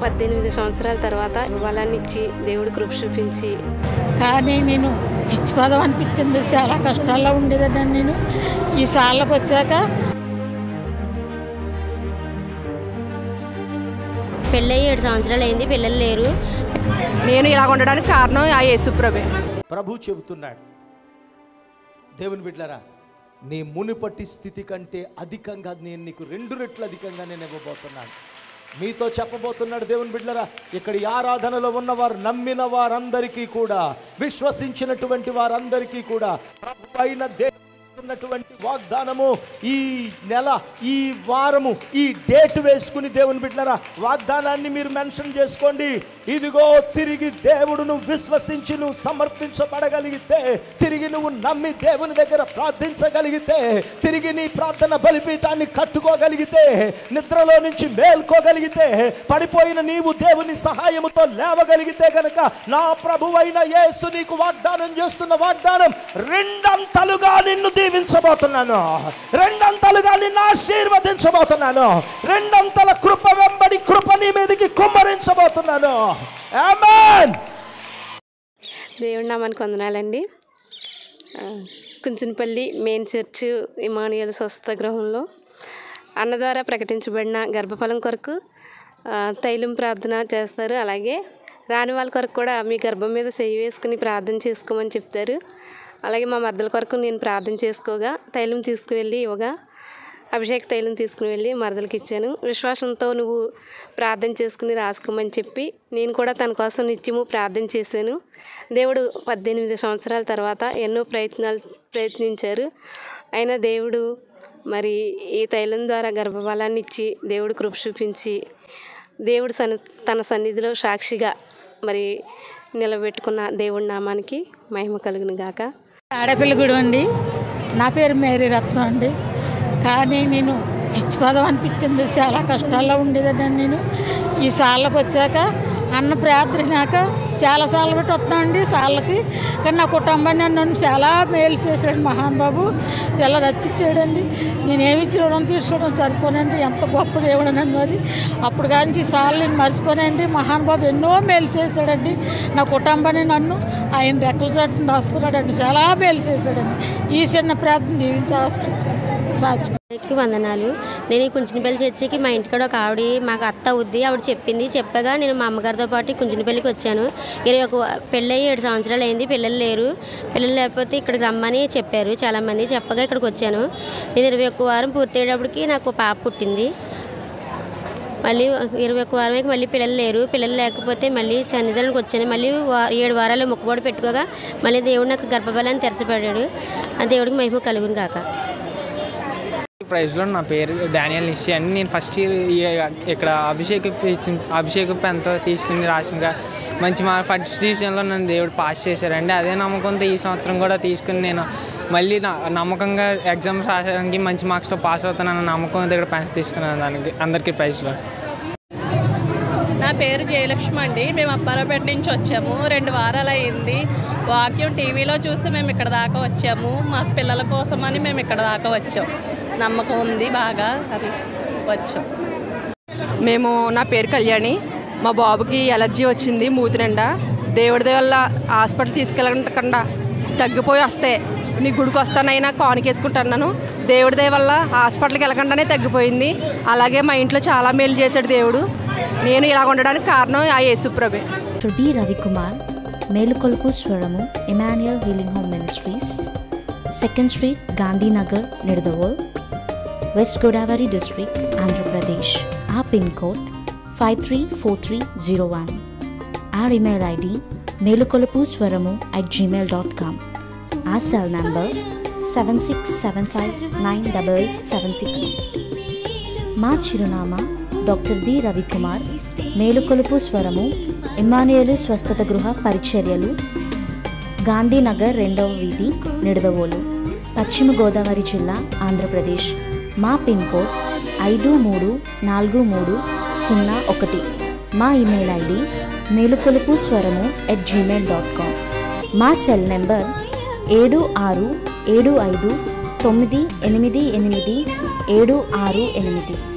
పద్దెనిమిది సంవత్సరాల తర్వాత బలాన్ని ఇచ్చి దేవుడు కృప చూపించి కానీ నేను చచ్చిపోదాం అనిపించింది చాలా కష్టాల్లో ఉండేదాన్ని నేను ఈ సార్లకు వచ్చాక పెళ్ళయి ఏడు సంవత్సరాలు అయింది పిల్లలు లేరు నేను ఇలా ఉండడానికి కారణం ఆ యేసుప్రభే ప్రభు చెబుతున్నాడు దేవుని బిడ్డలారా నీ మునుపటి స్థితి కంటే అధికంగా నేను నీకు రెండు రెట్లు అధికంగా నేను ఇవ్వబోతున్నాను మీతో చెప్పబోతున్నాడు దేవుని బిడ్డలారా ఇక్కడ ఈ ఆరాధనలో ఉన్నవారు నమ్మిన వారందరికీ కూడా విశ్వసించినటువంటి వారందరికీ కూడా ప్రభు అయిన దేవుడు ఇస్తున్నటువంటి వాగ్దానము ఈ నెల ఈ వారము ఈ డేట్ వేసుకుని దేవుని బిడ్డలారా వాగ్దానాన్ని మీరు మెన్షన్ చేసుకోండి ఇదిగో తిరిగి దేవుడును విశ్వసించి నువ్వు సమర్పించబడగలిగితే తిరిగి నువ్వు నమ్మి దేవుని దగ్గర ప్రార్థించగలిగితే తిరిగి నీ ప్రార్థన బలిపీఠాన్ని కట్టుకోగలిగితే నిద్రలో నుంచి మేల్కోగలిగితే పడిపోయిన నీవు దేవుని సహాయముతో లేవగలిగితే గనక నా ప్రభువైన యేసు నీకు వాగ్దానం చేస్తున్న వాగ్దానం రెండంతలుగా నిన్ను దీవించబోతున్నాను రెండంతలుగా నిన్ను ఆశీర్వదించబోతున్నాను రెండంతల కృప వెంబడి కృప నీ మీదకి కుమ్మరించబోతున్నాను ఆమేన్ దేవుడి నామానికి వందనాలండి ఆ, కుంచనపల్లి మెయిన్ చర్చ్ ఇమానుయల్ స్వస్థ గృహంలో అన్న ద్వారా ప్రకటించబడిన గర్భఫలం కొరకు ఆ, తైలం ప్రార్థన చేస్తారు అలాగే రాని వాళ్ళ కొరకు కూడా మీ గర్భం మీద చెయ్యి వేసుకుని ప్రార్థన చేసుకోమని చెప్తారు అలాగే మా మద్దల కొరకు నేను ప్రార్థన చేసుకోగా తైలం తీసుకువెళ్ళి ఇవ్వగా అభిషేక్ తైలం తీసుకుని వెళ్ళి మరదలకి ఇచ్చాను విశ్వాసంతో నువ్వు ప్రార్థన చేసుకుని రాసుకోమని చెప్పి నేను కూడా తన కోసం నిత్యము ప్రార్థన చేశాను దేవుడు పద్దెనిమిది సంవత్సరాల తర్వాత ఎన్నో ప్రయత్నాలు ప్రయత్నించారు అయినా దేవుడు మరి ఈ తైలం ద్వారా గర్భఫలాన్ని ఇచ్చి దేవుడు కృప చూపించి దేవుడు సన్ని తన సన్నిధిలో సాక్షిగా మరి నిలబెట్టుకున్న దేవుడి నామానికి మహిమ కలుగును గాక ఆడపిల్లగుడు అండి నా పేరు మేరీ రత్నం అండి కానీ నేను చచ్చిపోదాం అనిపించింది చాలా కష్టాల్లో ఉండేదాన్ని నేను ఈ సార్లకు వచ్చాక అన్న ప్రార్థనాక చాలా సార్లు పెట్టి వస్తామండి సార్లకి కానీ నా కుటుంబాన్ని నన్ను చాలా మేలు చేశాడు మహాన్ బాబు చాలా రచించాడండి నేనేమి చూడడం తీసుకోవడం సరిపోనండి ఎంత గొప్ప దేవుడనండి మరి అప్పుడు కానీ సార్లు నేను మర్చిపోనండి మహాన్ బాబు ఎన్నో మేలు చేశాడండి నా కుటుంబాన్ని నన్ను ఆయన రెక్కల చట్టం దాచుకున్నాడండి చాలా మేలు చేశాడండి ఈ చిన్న ప్రార్థన దీవించవసరం సాక్షి అందరికీ వందనాలు నేను ఈ కుంచినపల్లి చర్చికి మా ఇంటికాడ ఒక ఆవిడ మాకు అత్త అవుద్ది ఆవిడ చెప్పింది చెప్పగా నేను మా అమ్మగారితో పాటు కుంచినపల్లికి వచ్చాను ఇరవై ఒక పెళ్ళయి ఏడు సంవత్సరాలు అయింది పిల్లలు లేరు పిల్లలు లేకపోతే ఇక్కడికి రమ్మని చెప్పారు చాలామంది చెప్పగా ఇక్కడికి వచ్చాను నేను ఇరవై ఒక్క వారం పూర్తయ్యేటప్పటికి నాకు పాప పుట్టింది మళ్ళీ ఇరవై ఒక్క వారం మళ్ళీ పిల్లలు లేరు పిల్లలు లేకపోతే మళ్ళీ సన్నిధానానికి వచ్చాను మళ్ళీ వా- ఏడు వారాలు మొక్కుబడి పెట్టుకోగా మళ్ళీ దేవుడు నాకు గర్భఫలాన్ని తెరచబడ్డాడు ఆ దేవుడికి మహిమ కలుగును కాక ప్రైజ్లో నా పేరు డానియల్ నిశ్చి అని నేను ఫస్ట్ ఇయర్ ఈ- ఇక్కడ అభిషేక్ ఇచ్చిన అభిషేక్ పెన్తో తీసుకుని రాసినగా మంచి మా ఫస్ట్ డివిజన్లో నన్ను దేవుడు పాస్ చేశారండి అదే నమ్మకంతో ఈ సంవత్సరం కూడా తీసుకుని నేను మళ్ళీ నా నమ్మకంగా ఎగ్జామ్స్ రాసడానికి మంచి మార్క్స్తో పాస్ అవుతానన్న నమ్మకంతో ఇక్కడ పెన్స్ తీసుకున్నాను దానికి అందరికీ ప్రైజ్లో నా పేరు జయలక్ష్మి అండి మేము అప్పారపేట నుంచి వచ్చాము రెండు వారాలు అయింది వాక్యం టీవీలో చూసి మేము ఇక్కడ దాకా వచ్చాము మా పిల్లల కోసమని మేము ఇక్కడ దాకా వచ్చాం నమ్మకం ఉంది బాగా అది వచ్చాం మేము నా పేరు కళ్యాణి మా బాబుకి ఎలర్జీ వచ్చింది మూతి నిండా దేవుడి దయ వల్ల హాస్పిటల్ తీసుకెళ్ళకుండా తగ్గిపోయి వస్తే నీ గుడికి వస్తానైనా కానుకేసుకుంటున్నాను దేవుడి దయ వల్ల హాస్పిటల్కి వెళ్ళకుండానే తగ్గిపోయింది అలాగే మా ఇంట్లో చాలా మేలు చేశాడు దేవుడు నేను ఇలా ఉండడానికి కారణం ఆ యేసుప్రభే doctor B Ravikumar Melukolupu Swaramu Emmanuel healing home ministries second street Gandhinagar Nidadavole west Godavari district Andhra Pradesh uh pin code five three four three zero one our email ID Melukolupu Swaramu at gmail dot com our cell number seven six seven five nine double eight seven six మా చిరునామా doctor B Ravikumar Melukolupu స్వరము ఇమానుయేలు స్వస్థత గృహ పరిచర్యలు గాంధీనగర్ రెండవ వీధి నిడదవోలు పశ్చిమ గోదావరి జిల్లా ఆంధ్రప్రదేశ్ మా పిన్ కోడ్ ఐదు మూడు నాలుగు మూడు సున్నా ఒకటి మా email ID Melukolupu Swaramu at Gmail dot com మా సెల్ నెంబర్ ఏడు ఆరు ఏడు ఐదు తొమ్మిది ఎనిమిది ఎనిమిది ఏడు ఆరు ఎనిమిది